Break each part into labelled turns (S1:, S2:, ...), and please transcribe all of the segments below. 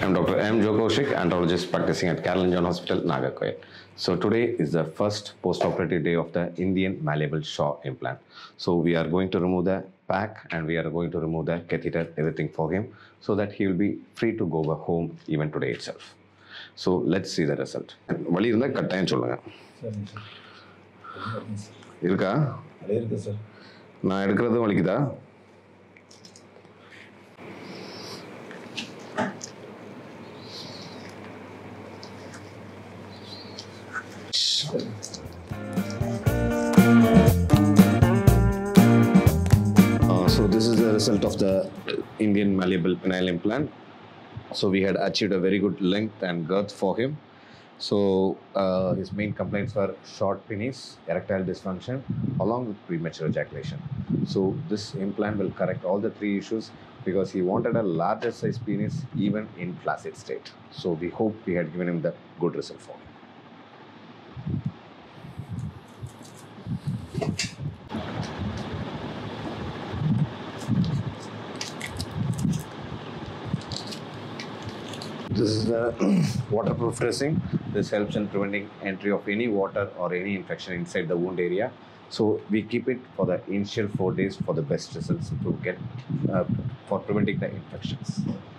S1: I'm Dr. M. Jokoshik, andrologist practicing at Caroline John Hospital, Nagarkoil. So today is the first post-operative day of the Indian malleable Shaw implant. So we are going to remove the pack and we are going to remove the catheter, everything for him, so that he will be free to go back home even today itself. So let's see the result. வலி இருந்தால் கட்டாயம் சொல்லுங்க
S2: சரிங்க sir
S1: இருக்கா
S2: அது இருக்குது sir
S1: நான் எடுக்கிறது வலிக்குதா Uh, so this is the result of the Indian malleable penile implant. So we had achieved a very good length and girth for him. So uh, his main complaints were short penis, erectile dysfunction, along with premature ejaculation. So this implant will correct all the three issues because he wanted a larger size penis even in flaccid state. So we hope we had given him the good result for him. This is the waterproof dressing. This helps in preventing entry of any water or any infection inside the wound area. So we keep it for the initial four days for the best results to get uh, for preventing the infections.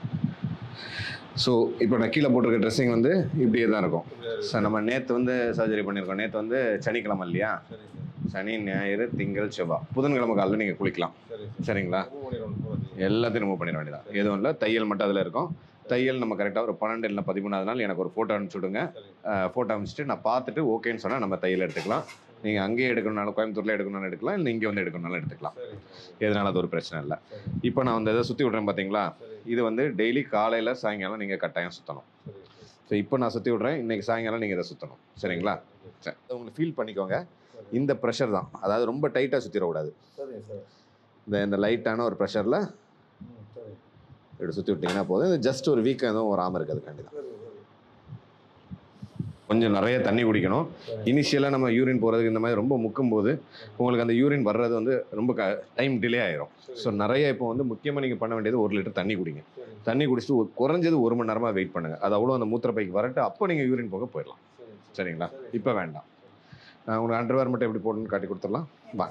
S1: So இப்போ நான் கீழே போட்டிருக்க dressing வந்து இப்படியே தான் இருக்கும் sir நம்ம நேற்று வந்து சர்ஜரி பண்ணியிருக்கோம் நேற்று வந்து சனிக்கிழமை இல்லையா
S2: சரி சார்
S1: சனி ஞாயிறு திங்கள் செவ்வாய் புதன்கிழமை காலையில் நீங்கள் குளிக்கலாம்
S2: சரி சார்
S1: சரிங்களா
S2: மூவ் பண்ணிடணும் போகிறது
S1: எல்லாத்தையும் ரிமூவ் பண்ணிட வேண்டியதான் எதுவும் இல்லை தையல் மட்டும் அதில் இருக்கும் தையல் நம்ம கரெக்டாக ஒரு பன்னெண்டு இல்லை பதிமூணாவது நாள் எனக்கு ஒரு ஃபோட்டோ அனுப்பிச்சி விடுங்க
S2: சரி
S1: ஃபோட்டோ அனுப்பிச்சிட்டு நான் பார்த்துட்டு ஓகேன்னு சொன்னால் நம்ம தையல் எடுத்துக்கலாம் நீங்கள் அங்கேயே எடுக்கணும்னாலும் கோயம்புத்தூரில் எடுக்கணும்னு எடுக்கலாம் இல்லை இங்கே வந்து எடுக்கணும்னாலும் எடுத்துக்கலாம்
S2: சரி
S1: எதனால அது ஒரு பிரச்சனை இல்லை
S2: சரி
S1: இப்போ நான் வந்து இதை சுற்றி விட்றேன் பார்த்தீங்களா
S2: சரி
S1: இது வந்து டெய்லி காலையில் சாயங்காலம் நீங்கள் கட்டாயம் சுற்றணும்
S2: சரி
S1: ஸோ இப்போ நான் சுற்றி விட்றேன் இன்னைக்கு சாயங்காலம் நீங்கள் இதை சுற்றணும் சரிங்களா சரி உங்களுக்கு ஃபீல் பண்ணிக்கோங்க இந்த ப்ரெஷர் தான் அதாவது ரொம்ப டைட்டாக சுற்றிடக்கூடாது
S2: சரிங்க சார்
S1: இந்த இந்த லைட்டான ஒரு ப்ரெஷரில்
S2: ம் சரி
S1: இப்படி சுற்றி விட்டிங்கன்னா போதும் இது ஜஸ்ட் ஒரு வீக்கம் எதுவும் வராமல் இருக்கிறதுக்காண்டி தான்
S2: சரி சரி
S1: கொஞ்சம் நிறைய தண்ணி குடிக்கணும்
S2: சரி
S1: இனிஷியலாக நம்ம யூரின் போகிறதுக்கு இந்த மாதிரி ரொம்ப முக்கும் போது உங்களுக்கு அந்த யூரின் வர்றது வந்து ரொம்ப க டைம் டிலே ஆயிரும் ஸோ நிறைய இப்போ வந்து முக்கியமாக நீங்கள் பண்ண வேண்டியது ஒரு லிட்டர் தண்ணி குடிங்க
S2: சரி
S1: தண்ணி குடிச்சிட்டு ஒரு குறைஞ்சது ஒரு மணி நேரமாக வெயிட் பண்ணுங்கள் அது அவ்வளோ அந்த மூத்திரப்பைக்கு வரட்டு அப்போ நீங்கள் யூரின் போக போயிடலாம்
S2: சரி
S1: சரிங்களா இப்போ வேண்டாம் நான் உங்களுக்கு அண்டர்வேர் மட்டும் எப்படி போடணும்னு காட்டி கொடுத்துடலாம் வாங்க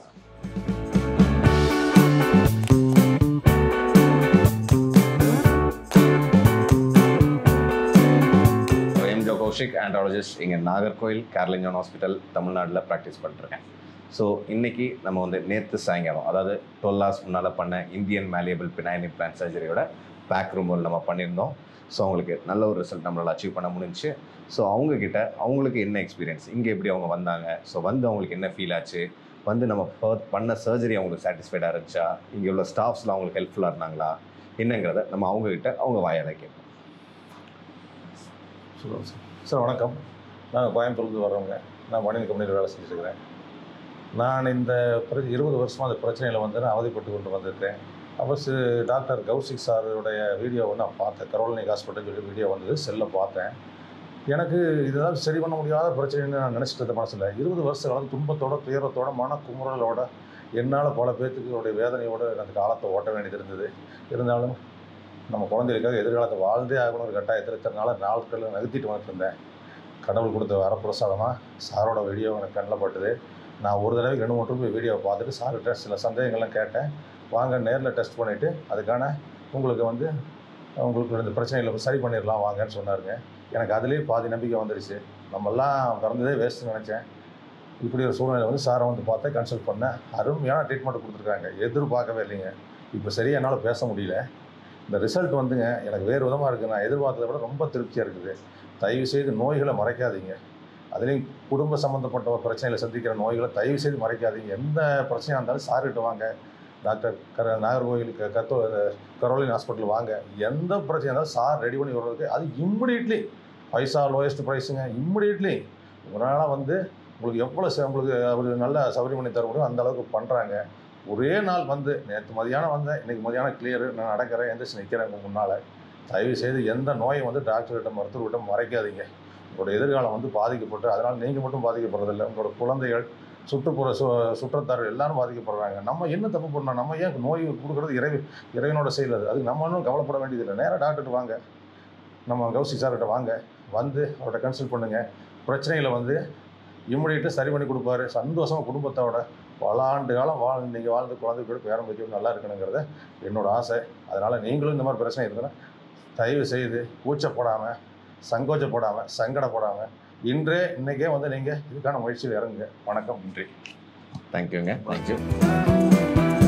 S1: எம் ஜோ கௌஷிக் ஆண்ட்ராலஜிஸ்ட் இங்கே நாகர்கோயில் கேரளிஞ்சன் ஹாஸ்பிட்டல் தமிழ்நாட்டில் ப்ராக்டிஸ் பண்ணிருக்கேன் ஸோ இன்னைக்கு நம்ம வந்து நேற்று சாயங்காலம் அதாவது டுவெல் ஹவர்ஸ் முன்னால் பண்ண இந்தியன் மேலியபிள் பினாயின் இம்ப்ளான்ட் சர்ஜரியோட பேக் ரூமில் நம்ம பண்ணியிருந்தோம் ஸோ அவங்களுக்கு நல்ல ஒரு ரிசல்ட் நம்மளால் அச்சீவ் பண்ண முடிஞ்சுச்சு ஸோ அவங்கக்கிட்ட அவங்களுக்கு என்ன எக்ஸ்பீரியன்ஸ் இங்கே எப்படி அவங்க வந்தாங்க ஸோ வந்து அவங்களுக்கு என்ன ஃபீல் ஆச்சு வந்து நம்ம fir- பண்ண சர்ஜரி அவங்களுக்கு சாட்டிஸ்ஃபைடாக இருந்துச்சா இங்கே உள்ள ஸ்டாஃப்ஸ்லாம் அவங்களுக்கு ஹெல்ப்ஃபுல்லாக இருந்தாங்களா என்னங்கிறத நம்ம அவங்கக்கிட்ட அவங்க வாயால் கேட்போம்
S2: சொல்லுங்கள் சார் சார் வணக்கம் நான் கோயம்புத்தூர்லேருந்து வர்றவங்க நான் வணிக கம்பெனியில் வேலை செஞ்சுட்டு இருக்கிறேன் நான் இந்த பிர இருபது வருஷமாக அந்த பிரச்சனையில் வந்து நான் அவதிப்பட்டு கொண்டு வந்திருக்கேன் அப்போ சி டாக்டர் கௌசிக் சாருடைய வீடியோவை நான் பார்த்தேன் கரோலினிக் ஹாஸ்பிட்டல் சொல்லி வீடியோ வந்தது செல்லில் பார்த்தேன் எனக்கு இதெல்லாம் சரி பண்ண முடியாத பிரச்சனைன்னு நான் நினச்சிட்டு இருந்த மனசில் இருபது வருஷ காலம் துன்பத்தோட துயரத்தோட மன குமுறலோட என்னால் பல பேர்த்துக்கு வேதனையோட அந்த காலத்தை ஓட்ட வேண்டியது இருந்தது இருந்தாலும் நம்ம குழந்தைகளுக்காக எதிர்காலத்தை வாழ்ந்தே ஆகணும் ஒரு கட்டாயத்தில் இருக்கிறனால நாட்களில் நகர்த்திட்டு வந்துட்டு இருந்தேன் கடவுள் கொடுத்த வரப்பிரசாதமாக சாரோட வீடியோ எனக்கு கண்ணில் பட்டுது நான் ஒரு தடவை ரெண்டு மூணு போய் வீடியோவை பார்த்துட்டு சார்கிட்ட சில சந்தேகங்கள்லாம் கேட்டேன் வாங்க நேரில் டெஸ்ட் பண்ணிவிட்டு அதுக்கான உங்களுக்கு வந்து உங்களுக்கு இந்த பிரச்சனைகளை சரி பண்ணிடலாம் வாங்கன்னு சொன்னாருங்க எனக்கு அதுலேயே பாதி நம்பிக்கை வந்துடுச்சு நம்மெல்லாம் பிறந்ததே வேஸ்ட்டுன்னு நினச்சேன் இப்படி ஒரு சூழ்நிலை வந்து சாரை வந்து பார்த்தேன் கன்சல்ட் பண்ணேன் அருமையான ட்ரீட்மெண்ட் கொடுத்துருக்காங்க எதிர்பார்க்கவே இல்லைங்க இப்போ சரியாக என்னால் பேச முடியல இந்த ரிசல்ட் வந்துங்க எனக்கு வேறு விதமாக இருக்குது நான் எதிர்பார்த்ததை விட ரொம்ப திருப்தியாக இருக்குது தயவு செய்து நோய்களை மறைக்காதீங்க அதுலேயும் குடும்ப சம்மந்தப்பட்ட ஒரு பிரச்சனைகளை சந்திக்கிற நோய்களை தயவு செய்து மறைக்காதீங்க எந்த பிரச்சனையாக இருந்தாலும் சார்கிட்ட வாங்க டாக்டர் கர நாகர்கோவிலுக்கு கத்தோ கரோலின் ஹாஸ்பிட்டல் வாங்க எந்த பிரச்சனையாக இருந்தாலும் சார் ரெடி பண்ணி வர்றதுக்கு அது இம்மிடியட்லி பைசா லோயஸ்ட் ப்ரைஸுங்க இம்மிடியட்லி உங்களால் வந்து உங்களுக்கு எவ்வளோ ச- உங்களுக்கு அவர் நல்ல சௌகரியம் பண்ணி தர முடியும் அந்த அளவுக்கு பண்ணுறாங்க ஒரே நாள் வந்து நேற்று மதியானம் வந்தேன் இன்னைக்கு மதியானம் கிளியர் நான் நடக்கிறேன் எந்திரிச்சு நிற்கிறேன் உங்கள் முன்னால் தயவு செய்து எந்த நோயை வந்து டாக்டர்கிட்ட மருத்துவர்கிட்ட மறைக்காதீங்க உங்களோட எதிர்காலம் வந்து பாதிக்கப்பட்டு அதனால் நீங்கள் மட்டும் பாதிக்கப்படுறதில்லை உங்களோட குழந்தைகள் சுற்றுப்புற சு சுற்றத்தார்கள் எல்லாரும் பாதிக்கப்படுறாங்க நம்ம என்ன தப்பு பண்ணோம் நம்ம ஏன் நோய் கொடுக்குறது இறை இறைவனோட செயல் அது அதுக்கு நம்ம ஒன்றும் கவலைப்பட வேண்டியதில்லை நேராக டாக்டர்கிட்ட வாங்க நம்ம கௌசி சார்கிட்ட வாங்க வந்து அவர்கிட்ட கன்சல்ட் பண்ணுங்கள் பிரச்சனைகளை வந்து இம்மிடியேட்டு சரி பண்ணி கொடுப்பாரு சந்தோஷமாக குடும்பத்தோட பல ஆண்டு காலம் வாழ் நீங்கள் வாழ்ந்து குழந்தை கூட பேரம் வைக்க நல்லா இருக்கணுங்கிறத என்னோட ஆசை அதனால் நீங்களும் இந்த மாதிரி பிரச்சனை இருந்ததுன்னா தயவு செய்து கூச்சப்படாமல் சங்கோச்சப்படாமல் சங்கடப்படாமல் இன்றே இன்றைக்கே வந்து நீங்கள் இதுக்கான முயற்சியில் இறங்குங்க வணக்கம் நன்றி
S1: தேங்க்யூங்க தேங்க்யூ